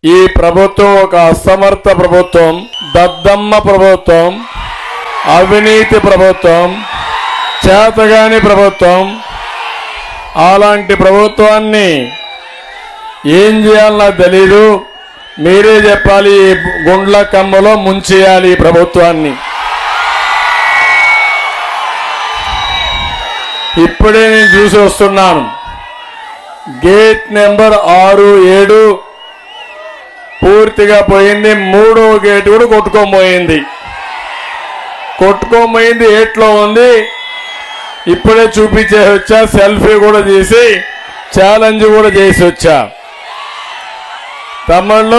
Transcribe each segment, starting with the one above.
ఈ ప్రభుత్వం ఒక అసమర్థ ప్రభుత్వం దద్దమ్మ ప్రభుత్వం అవినీతి ప్రభుత్వం చేతగాని ప్రభుత్వం అలాంటి ప్రభుత్వాన్ని ఏం చేయాలో నాకు తెలీదు మీరే చెప్పాలి ఈ గుండ్ల కమ్మలో ముంచేయాలి ఈ ప్రభుత్వాన్ని ఇప్పుడే నేను చూసి వస్తున్నాను గేట్ నెంబర్ ఆరు ఏడు పూర్తిగా పోయింది మూడో గేట్ కూడా కొట్టుకోబోయింది కొట్టుకోబోయింది ఏట్లో ఉంది ఇప్పుడే చూపించే వచ్చా సెల్ఫీ కూడా చేసి ఛాలెంజ్ కూడా చేసి వచ్చా తమ్ముళ్ళు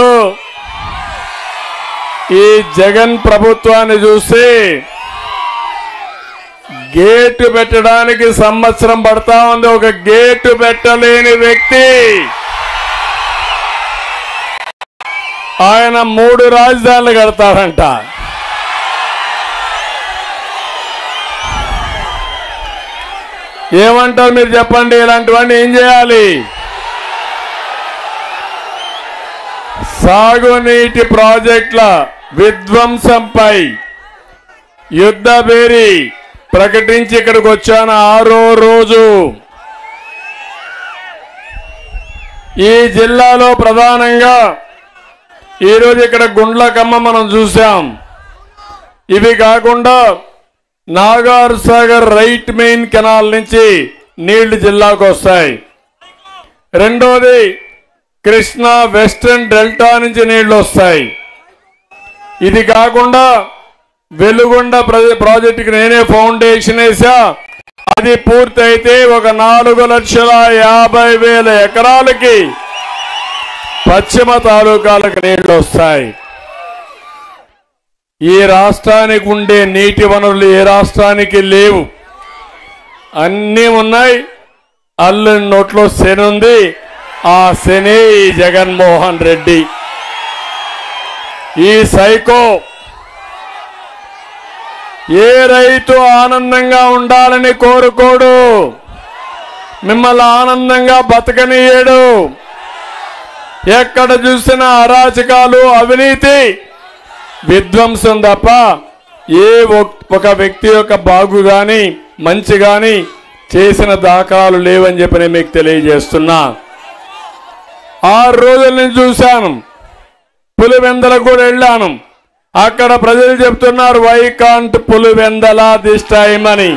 ఈ జగన్ ప్రభుత్వాన్ని చూసి గేటు పెట్టడానికి సంవత్సరం పడతా ఉంది ఒక గేటు పెట్టలేని వ్యక్తి ఆయన మూడు రాజధానులు కడతాడంట ఏమంటారు మీరు చెప్పండి ఇలాంటివన్నీ ఏం చేయాలి సాగునీటి ప్రాజెక్టుల విధ్వంసంపై యుద్ధ బేరి ప్రకటించి ఇక్కడికి వచ్చాను ఆరో రోజు ఈ జిల్లాలో ప్రధానంగా ఈరోజు ఇక్కడ గుండ్లకమ్మ మనం చూసాం ఇవి కాకుండా Nagar Sagar right main canal నుంచి నీళ్లు జిల్లాకు వస్తాయి రెండోది కృష్ణా వెస్టర్న్ డెల్టా నుంచి నీళ్లు వస్తాయి ఇది కాకుండా వెలుగొండ ప్ర- ప్రాజెక్టుకి నేనే ఫౌండేషన్ వేసా అది పూర్తయితే ఒక నాలుగు లక్షల యాభై వేల ఎకరాలకి పశ్చిమ తాలూకాలకు నీళ్లు వస్తాయి ఈ రాష్ట్రానికి ఉండే నీటి వనరులు ఏ రాష్ట్రానికి లేవు అన్నీ ఉన్నాయి అల్లుని నోట్లో శని ఉంది ఆ శని ఈ జగన్మోహన్ రెడ్డి ఈ సైకో ఏ రైతు ఆనందంగా ఉండాలని కోరుకోడు మిమ్మల్ని ఆనందంగా బతకనీయడు ఎక్కడ చూసినా అరాచకాలు అవినీతి విధ్వంసం తప్ప ఏ ఒక్- ఒక వ్యక్తి యొక్క బాగు గాని మంచి గాని చేసిన దాఖలాలు లేవని చెప్పి నేను మీకు తెలియజేస్తున్నా ఆరు రోజుల నుంచి చూశాను పులివెందలకు కూడా వెళ్ళాను అక్కడ ప్రజలు చెప్తున్నారు why can't Pulivendula this time అని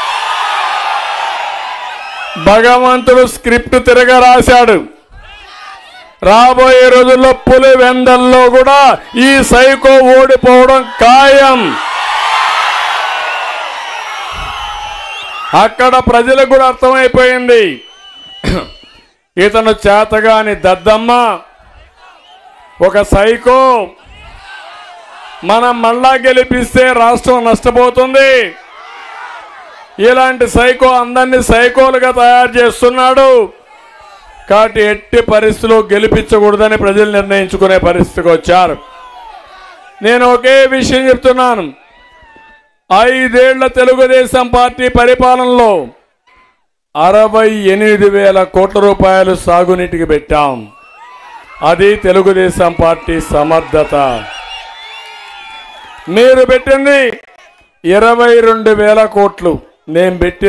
భగవంతుడు స్క్రిప్ట్ తిరగ రాశాడు రాబోయే రోజుల్లో పులివెందల్లో కూడా ఈ సైకో ఓడిపోవడం ఖాయం అక్కడ ప్రజలకు కూడా అర్థమైపోయింది ఇతను చేతగాని దద్దమ్మ ఒక సైకో మనం మళ్ళా గెలిపిస్తే రాష్ట్రం నష్టపోతుంది ఇలాంటి సైకో అందరినీ సైకోలుగా తయారు చేస్తున్నాడు కాబట్టి ఎట్టి పరిస్థితుల్లో గెలిపించకూడదని ప్రజలు నిర్ణయించుకునే పరిస్థితికి వచ్చారు నేను ఒకే విషయం చెప్తున్నాను ఐదేళ్ల తెలుగుదేశం పార్టీ పరిపాలనలో అరవై ఎనిమిది వేల కోట్ల రూపాయలు సాగునీటికి పెట్టాం అది తెలుగుదేశం పార్టీ సమర్థత మీరు పెట్టింది ఇరవై రెండు వేల కోట్లు నేను పెట్టి